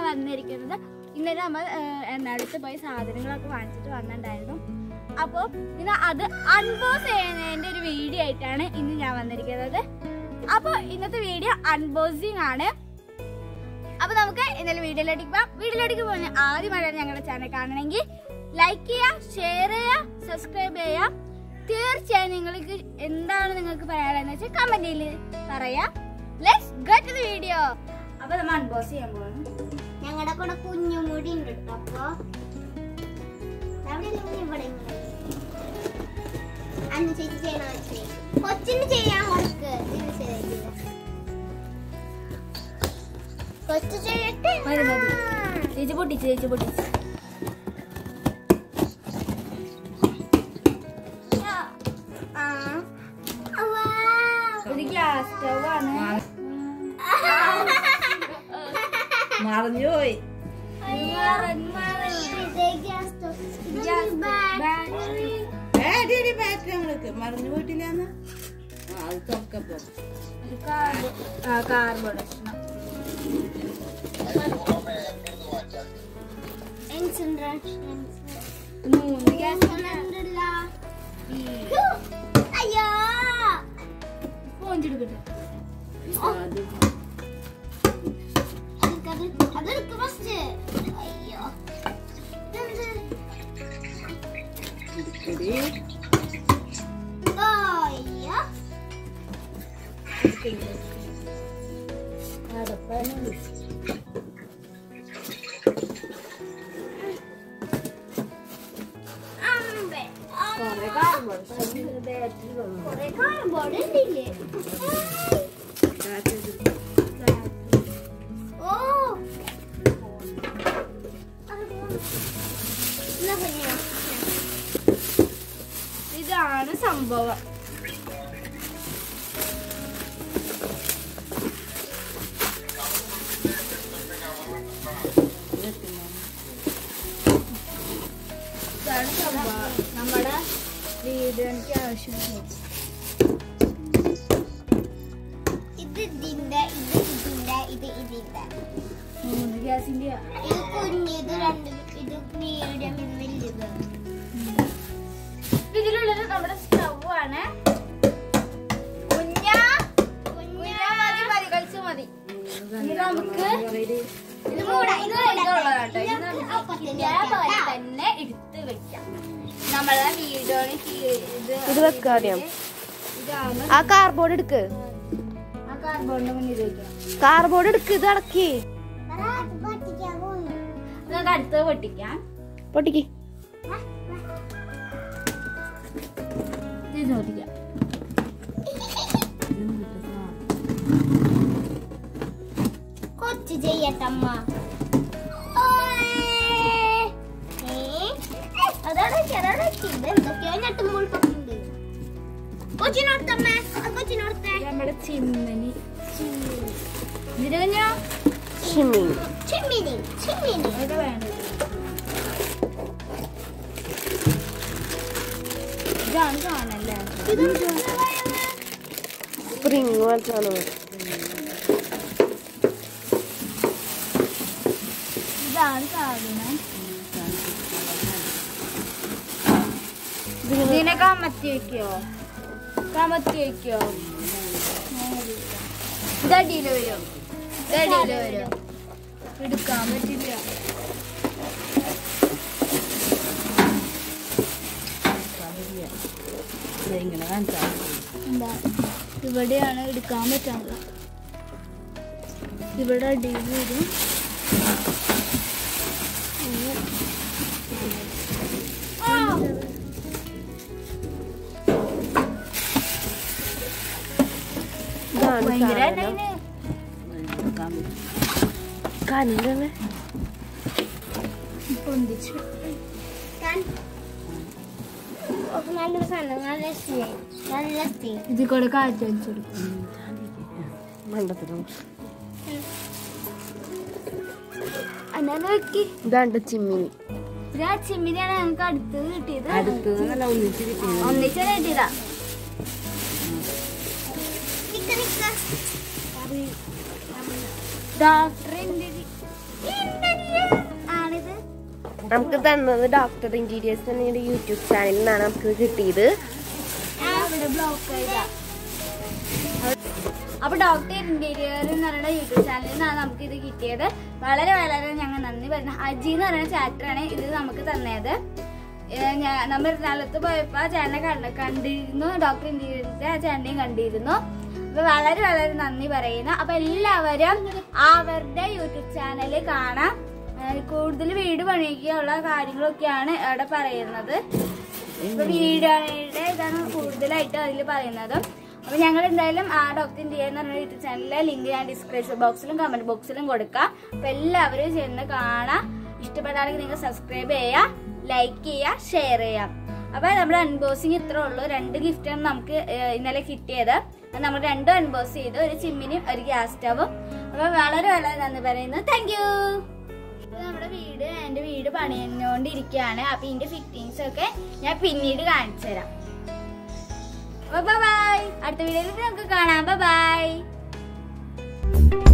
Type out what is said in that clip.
വന്നിരിക്കുന്നത് ഇന്നലെ നമ്മൾ എറണാകുളത്ത് പോയി സാധനങ്ങളൊക്കെ വാങ്ങിച്ചിട്ട് വന്നിട്ടുണ്ടായിരുന്നു അപ്പോൾ ഇന്ന് അത് അൺബോക്സ് ചെയ്യുന്നതിൻ്റെ ഒരു വീഡിയോ ആയിട്ടാണ് ഇന്ന് ഞാൻ വന്നിരിക്കുന്നത് അപ്പോൾ ഇന്നത്തെ വീഡിയോ അൺബോക്സിങ് ആണ് അപ്പോൾ നമുക്ക് ഇന്നലെ വീഡിയോയിലേക്ക് പോകാം വീഡിയോയിലേക്ക് പോകുന്ന ആദ്യമായിട്ടാണ് ഞങ്ങളുടെ ചാനൽ കാണണമെങ്കിൽ ലൈക്ക് ചെയ്യുക ഷെയർ ചെയ്യുക സബ്സ്ക്രൈബ് ചെയ്യുക തീർച്ചയായും നിങ്ങൾക്ക് എന്താണ് നിങ്ങൾക്ക് പറയാനുള്ളതെന്ന് വെച്ചാൽ കമന്റിൽ പറയാം ലെറ്റ്സ് ഗെറ്റ് ദി വീഡിയോ അപ്പോൾ നമ്മൾ അൺബോക്സ് ചെയ്യാൻ പോകുന്നു ഞങ്ങളുടെ കൂടെ കുഞ്ഞുമുടി ഉണ്ട് കേട്ടോ അപ്പൊ അവിടെ ഇല്ലെങ്കിൽ ഇവിടെ ഇങ്ങനെ. അന്ന് ചേച്ചി ചെയ്യണ വെച്ചേ കൊച്ചിന് ചെയ്യാൻ കൊടുക്ക് ഇത് ശരിയായിട്ടില്ല കൊച്ചു ചെയ്യട്ടെ മതി, മതി. ചേച്ചി പൊട്ടിച്ച് ചേച്ചി പൊട്ടിച്ച് ആ. അവ്വാ. ഇത് ഗ്യാസ് സ്റ്റവ് ആണ് മറിഞ്ഞുപോയി ഇത് gas stove. ഇത് battery. ബാറ്ററി ബാറ്ററി നമ്മൾക്ക് മറിഞ്ഞു പോയിട്ടില്ലാന്ന് ആ അത് തുറക്കപ്പോ കാർബോർഡ് Instructions. മൂന്ന് ഗ്യാസ് ഉണ്ടല്ല. അയ്യോ പോഞ്ചെടുക്കട്ടെ അത് അതെടുക്ക്, അതെടുക്ക് first. അയ്യോ ഇതെന്ത്? എടുക്കടി. അയ്യോ അമ്പേ. കുറെ കാർബോർഡ് ബാറ്ററി കൊള്ളു കുറെ കാർബോർഡ് ഉണ്ടില്ലേ ബാറ്ററി ഓ എന്നാ പിന്നെ ഇതാണ് സംഭവം ഇതാണ് സംഭവം നമ്മുടെ വീടിന് ആവശ്യമുള്ള ഇത് ഇതിന്റെ ഇത് ഇതിന്റെ ഇത് ഇതിന്റെ മൂന്ന് ഗ്യാസിന്റെ ഇത് കുഞ്ഞിത് രണ്ട് ഇത് മീഡിയം ഇത് വലുത് ഇതിലുള്ളത് നമ്മുടെ സ്റ്റവ് ആണ് കുഞ്ഞ കുഞ്ഞ മതി മതി കളിച്ചു മതി ഇനി നമുക്ക് ഇത് മൂടാ ഇത് ഇതുള്ളതാട്ടോ ഇത് നമുക്ക് ഇതേപോലെ തന്നെ എടുത്ത് വെക്കാം നമ്മളെ വീഡിയോന് ഇത് ഇത് വെക്കാം ആദ്യം. ഇതാണ് ആ കാർബോർഡ് എടുക്ക് ആ കാർബോണിന്റെ മുന്നിൽ വെക്കാം കാർബോർഡ് എടുക്ക് ഇത് അടക്കി നമുക്ക് അടുത്തത് പൊട്ടിക്കാം പൊട്ടിക്ക് ഇത് പൊട്ടിക്കാം കൊച്ചു ചെയ്യട്ടമ്മ അതാണ് ചെറുതൊക്കെ ഇത് എന്തൊക്കെയോ ഞെട്ടും മുൾപ്പൊക്കെയുണ്ട് കൊച്ചിനോർത്തമ്മേ കൊച്ചിനോർത്തേ ഇത് നമ്മുടെ ചിമ്മിനി ഇതിന് കഴിഞ്ഞോ ഷിമി ചിമ്മിനി ചിമ്മിനി ഇത് വേണ്ടത് ഇതാണ് കാണല്ലേ സ്പ്രിങ് വെച്ചാണ് ഇതാണ് സാധനം ഇതിനെ കമത്തി വെക്കോ കമത്തി വെക്കോ ഇതടിയില് വരും ഇതടിയില് വരും എടുക്കാൻ പറ്റില്ല ഇങ്ങനെ കാണിച്ചാൽ എന്താ ഇവിടെയാണ് എടുക്കാൻ പറ്റാനുള്ള ഇവിടെ അടിയിൽ വരും ഇതാണ് ഭയങ്കര സാധനം. കണ്ടല്ലേ പൊന്തിച്ചു ഒക്കെ നല്ല സാധനം നല്ല രസമായി നല്ല രസമായി ഇതിൽ കൂടെ കാറ്റ് വലിച്ചെടുക്കും മണ്ടത്തിലും അങ്ങനെ വെക്കി ഇതാണ്ട് ചിമ്മിനി ഇത് ആ ചിമ്മിനിയാണ് ഞങ്ങൾക്ക് അടുത്ത് കിട്ടിയത് അടുത്ത് നല്ല ഒന്നിച്ച് കിട്ടിയത് ഒന്നിച്ച് കിട്ടിയതാ നിക്ക നിക്ക ഡോക്ടർ ആണിത് നമുക്ക് തന്നത് ഡോക്ടർ ഇന്റീരിയേഴ്സ് എന്ന യൂട്യൂബ് ചാനലിൽ നിന്നാണ് നമുക്ക് കിട്ടിയത് അവിടെ ബ്ലോക്ക് ചെയ്താ അപ്പൊ ഡോക്ടർ ഇന്റീരിയർ എന്ന് പറയുന്ന യൂട്യൂബ് ചാനലിൽ നിന്നാണ് നമുക്ക് ഇത് കിട്ടിയത് വളരെ വളരെ ഞങ്ങൾ നന്ദി പറയുന്നു അജി എന്ന് പറയുന്ന ചാപ്റ്ററാണ് ഇത് നമുക്ക് തന്നത് ഏഹ് ഞാ- നമ്മൾ എറണാകുളത്ത് പോയപ്പോ ആ ചാനൽ കണ്ട കണ്ടിരുന്നു ഡോക്ടർ ഇന്റീരിയറിന്റെ ആ ചാനലിനെയും കണ്ടിരുന്നു അപ്പൊ വളരെ വളരെ നന്ദി പറയുന്നു അപ്പൊ എല്ലാവരും അവരുടെ യൂട്യൂബ് ചാനൽ കാണാം ഏഹ് കൂടുതൽ വീട് പണിയിക്കാനുള്ള കാര്യങ്ങളൊക്കെയാണ് അവിടെ പറയുന്നത് ഇപ്പൊ വീടുകളുടെ ഇതാണ് കൂടുതലായിട്ട് അതിൽ പറയുന്നത് അപ്പൊ ഞങ്ങൾ എന്തായാലും ആ ഡോക്ടർ ഇന്ത്യ എന്ന് പറഞ്ഞ യൂട്യൂബ് ചാനലിലെ ലിങ്ക് ഞാൻ ഡിസ്ക്രിപ്ഷൻ ബോക്സിലും കമന്റ് ബോക്സിലും കൊടുക്കാം അപ്പൊ എല്ലാവരും ചെന്ന് കാണാം ഇഷ്ടപ്പെട്ടാണെങ്കിൽ നിങ്ങൾ സബ്സ്ക്രൈബ് ചെയ്യുക ലൈക്ക് ചെയ്യുക ഷെയർ ചെയ്യാം അപ്പൊ നമ്മുടെ അൺബോക്സിങ് ഇത്രേ ഉള്ളൂ രണ്ട് ഗിഫ്റ്റാണ് നമുക്ക് ഏഹ്, ഇന്നലെ കിട്ടിയത് അത് നമ്മൾ രണ്ടും അൺബോക്സ് ചെയ്തു ഒരു ചിമ്മിനും ഒരു ഗ്യാസ് സ്റ്റവും അപ്പൊ വളരെ വളരെ നന്ദി പറയുന്നു താങ്ക് യു ഇപ്പൊ നമ്മുടെ വീട് എന്റെ വീട് പണിഞ്ഞുകൊണ്ടിരിക്കുകയാണ് അപ്പൊ ഇതിന്റെ ഫിറ്റിങ്സ് ഒക്കെ ഞാൻ പിന്നീട് കാണിച്ചു തരാം ബൈ അടുത്ത വീഡിയോയിൽ നമുക്ക് കാണാം ബൈ